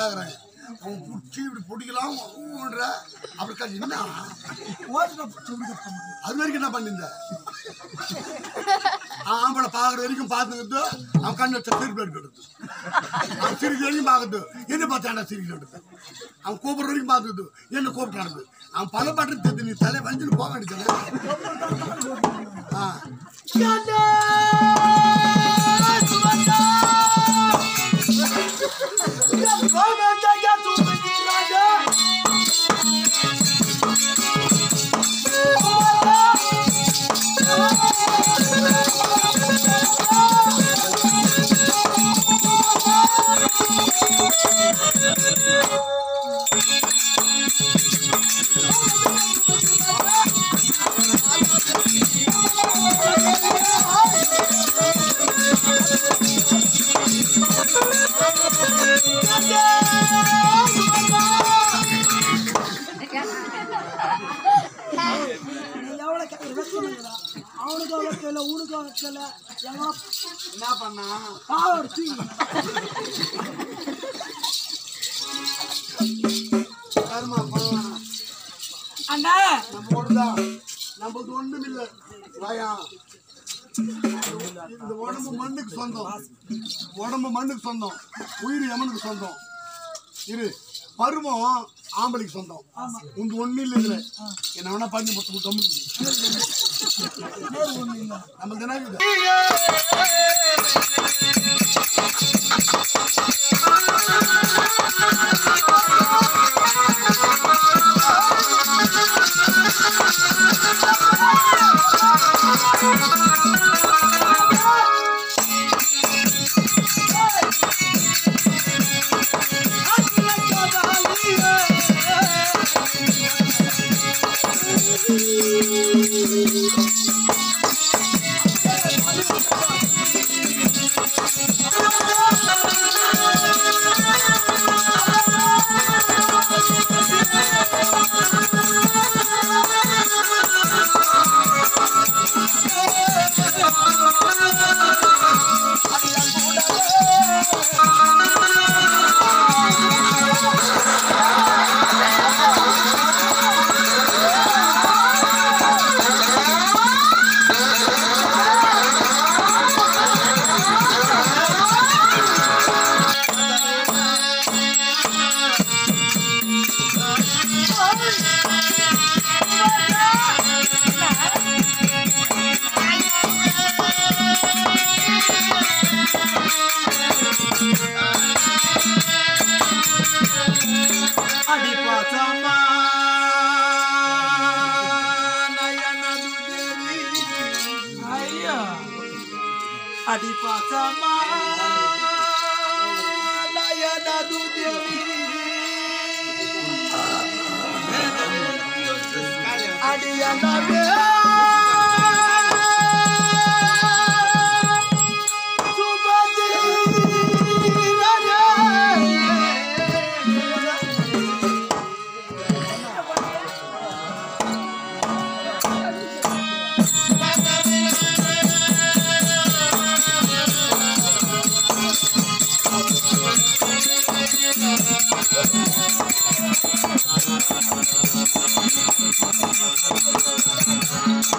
பாக்குறேன் அவன் புடிச்சு இப்படி பிடிக்கலாம் ஊன்ற அப்புறம் கழிச்சு என்ன ஓட்டுல பிடிச்சி விடுங்க தம்பி. அது வரைக்கும் என்ன பண்ணிருந்த ஆம்பளை பாக்குற வரைக்கும் பார்த்துக்கிட்டு அவன் கண்ணு வச்ச திருப்பி எடுத்து அவன் சிரிக்கிற வரைக்கும் பார்க்கறது என்ன பார்த்தாண்டா சிரிக்கிற எடுத்து அவன் கூப்பிடுற வரைக்கும் பார்த்துக்கிட்டு என்ன கூப்பிட்டானது அவன் பல பாட்டு தெரிஞ்சு நீ தலை வஞ்சுன்னு போக வேண்டியது ஆ நீ எவ்வளவு கேட்கறதோ சொல்லுங்கடா. அவனுக்கும் வைக்கல உனக்கும் வைக்கல எவனோ என்ன பண்ணா பாவம் தூக்கி கருமா பண்ணலாம் அண்ணா நம்ம ஒண்ணுதான் நம்மளுக்கு ஒண்ணும் இல்ல வாயா இந்த உடம்பு மண்ணுக்கு சொந்தம் உடம்பு மண்ணுக்கு சொந்தம் உயிர் எமனுக்கு சொந்தம் இரு பருவம் ஆம்பளைக்கு சொந்தம் உங்க ஒண்ணு இல்ல இதுல என்ன வேணா பண்ணி போட்டு கம்மி நம்ம தினம் அடிப்பாசமா நயனது தேவி ஐயா அடிப்பாசமா நயனது தேவி அடியனவே Thank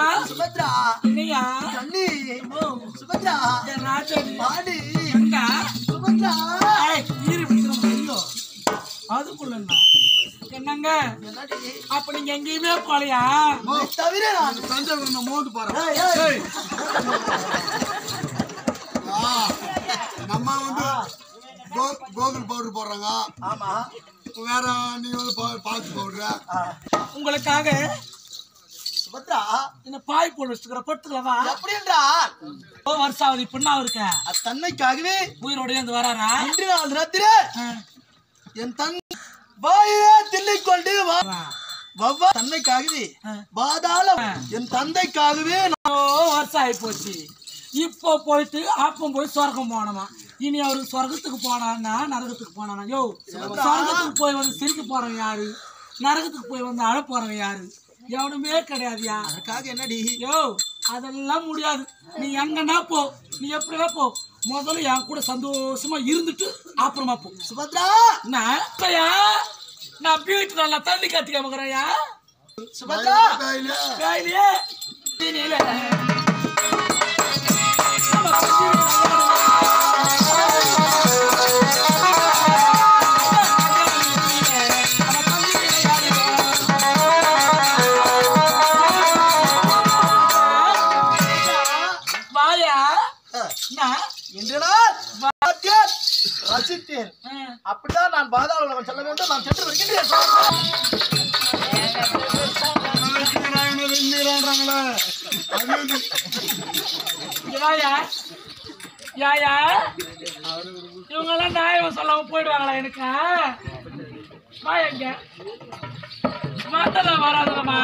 சுபத்ரா என்னையா கண்ணி சுபத்ரா என் ராஜாடி பாடி எங்க சுபத்ரா ஏய், ஈரி பிடிக்கிறோம் ஐயோ அதுக்குள்ள என்ன? என்னங்க என்னடி அப்ப நீங்க எங்கேயுமே போலையா உன்னை தவிர நான் சஞ்சய் நான் மோந்து பாரு ஏய், ஏய். ஆ, நம்ம வந்து கோ- கோகுல் பவுடர் போடுறாங்க ஆமா வேற நீ வந்து பா- பால்ஸ் பவுடர் ஆ. உங்களுக்காக சுபத்ரா இந்த பாய் போட்டு வச்சுக்கிற பட்டுக்கலவா எப்படி என்றால் வருஷம் ஆகுது இப்ப என்ன இருக்கேன் அத்தன்மைக்காகவே உயிரோட இருந்து வராரா இன்று நாள் ராத்திரி ஆ, என் தன் வாயே தில்லைக் கொண்டு வா வா. வவ்வா தன்மைக்காகவே ஆ. பாதாளம் என் தந்தைக்காகவே நான் ஓ வருஷம் ஆகி போச்சு இப்போ போயிட்டு அப்போ போய் சொர்க்கம் போனோமா இனி அவரு சொர்க்கத்துக்கு போனான்னா நரகத்துக்கு போனானா யோ சொர்க்கத்துக்கு போய் வந்து சிரிக்க போறவன் யாரு நரகத்துக்கு போய் வந்து அழ போறவன் யாரு எவனுமே கிடையாதுயா அதுக்காக என்னடி யோ அதெல்லாம் முடியாது நீ எங்கன்னா போ நீ எப்படியா போ முதல்ல என் கூட சந்தோஷமா இருந்துட்டு அப்புறமா போ சுபத்ரா நான் இப்பயா நான் வீட்டு நல்லா தண்ணி கத்திக்க மகரையா சுபத்ரா கையிலே தீனியில வாயா நான் இன்று நாள் பார்த்தேன், ரசித்தேன் அப்படிதான் நான் பாதாள உலகம் செல்ல வேண்டும் நான் சென்று வருகின்றேன் யாயா யாயா இவங்கெல்லாம் நியாயம் சொல்லாம போயிடுவாங்களா எனக்கு வா எங்க மாத்தல வராதம்மா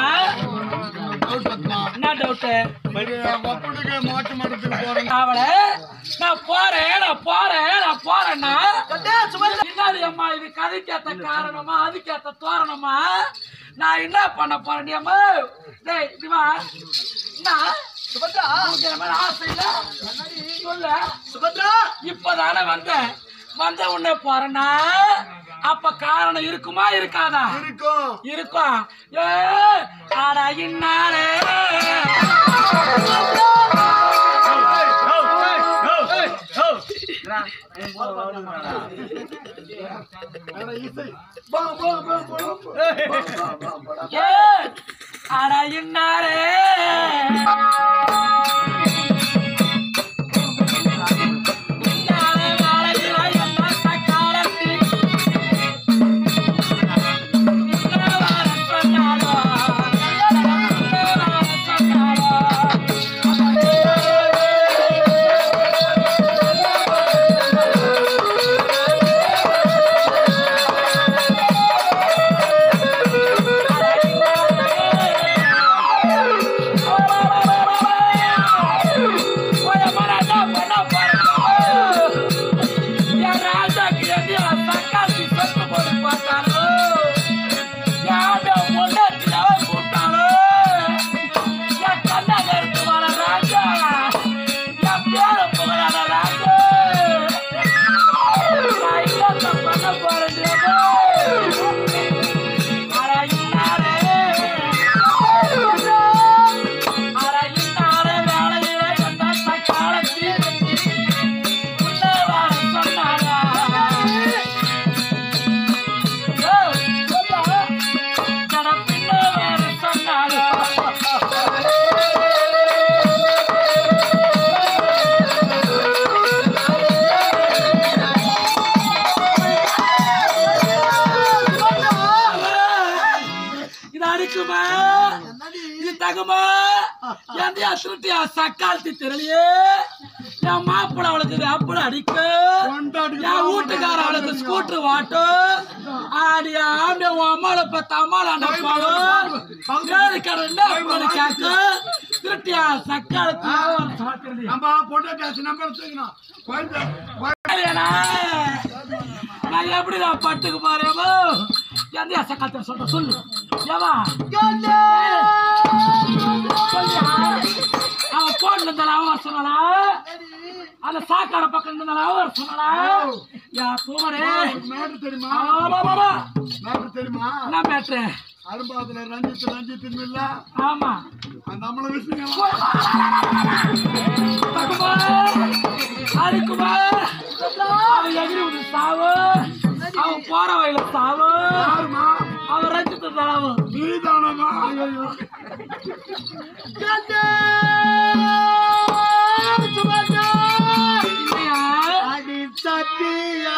என்ன டவுட்டு ஒப்பனுக்கு மாட்டு மரத்துக்கு போறேன் அவளை நான் போறேன் நான் போறேன் நான் போறேன்னா என்னது அம்மா இது கதைக்கேத்த காரணமா அதுக்கேத்த தோரணமா நான் என்ன பண்ண போறேன் அம்மா டேய் இப்படி வா என்ன சுபத்ரா உனக்கு என்ன மேல ஆசை இல்ல சொல்ல சுபத்ரா இப்பதானே வந்தேன் வந்த உடனே போறேன்னா அப்ப காரணம் இருக்குமா இருக்காதா இருக்கும் இருக்கும் ஏ ஆடா இன்னாரே ஏ ஆடா இன்னாரே இன்னாரே வாழையில என்ன சக்காலத்தில் இது அடிக்குமா இது தகுமா ஏன்டியா சுட்டியா சக்காலத்தி தெரியலையே என் மாப்பிள்ள அவளுக்கு வேப்பிட அடிக்க என் வீட்டுக்கார அவளுக்கு ஸ்கூட்டர் வாட்டும் ஆடியா ஆம்பிய உன் அம்மாவை பார்த்து அம்மாவை அனுப்பாலும் வேறு கடை என்ன பண்ணி கேட்க திருட்டியா சக்காலத்தி சாப்பிடுறது நம்ம பொண்ணை பேசி நம்பர் தூக்கணும் குழந்தை கல்யாணா? நான் எப்படி நான் பட்டுக்கு போறேமோ எந்த சக்காத்த சொல்ற சொல்லு ஏவா சொல்லியா? அவன் போன்ல இருந்தாலும் அவன் வர சொன்னானா அந்த சாக்காட பக்கம் இருந்தாலும் அவன் வர சொன்னானா யா பூமரே மேட்ரு தெரியுமா ஆமா மாமா மேட்ரு தெரியுமா என்ன மேட்ரு அரும்பாத்துல ரஞ்சித் ரஞ்சித் இல்ல ஆமா நம்மள விஷயம் தகுமா அடிக்குமா அவன் எகிரி விட்டு சாவு அவன் போற வயல சாவு யாருமா அவன் ரஞ்சித்து சாவு நீதானமா இல்லையா அடி சத்தியா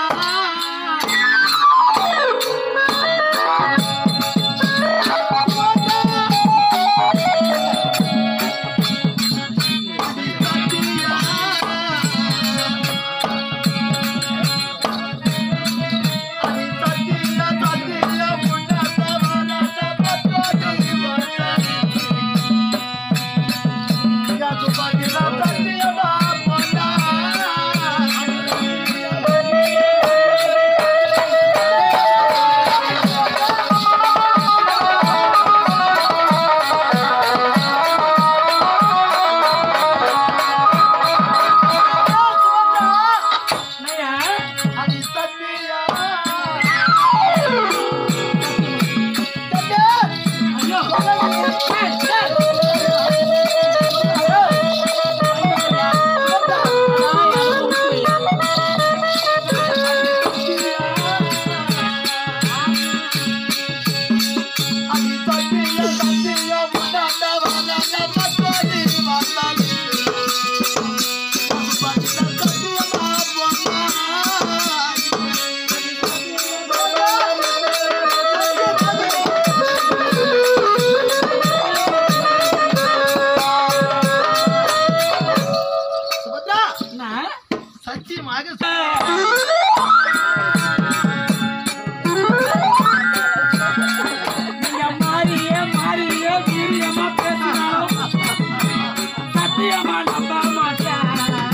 இல்லையா ஐயோ ஏய், ஏய். சுபத்ரா என்ன? சத்தியமாக நீங்க மாறியே மாறியே வீரியமா பேசினாலும் சத்தியமா நம்ப மாட்டேன்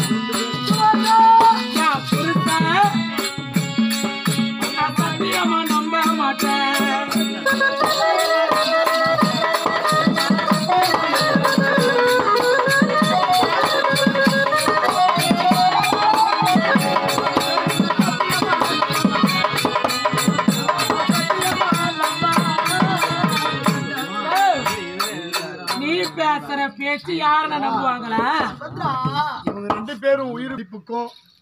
என் புருஷன் நான் சத்தியமா நம்ப மாட்டேன் ஏய், நீ பேசுற பேச்சு யாருன்னு நம்புவாங்களா சுபத்ரா இவங்க ரெண்டு பேரும் உயிரிழப்புக்கும்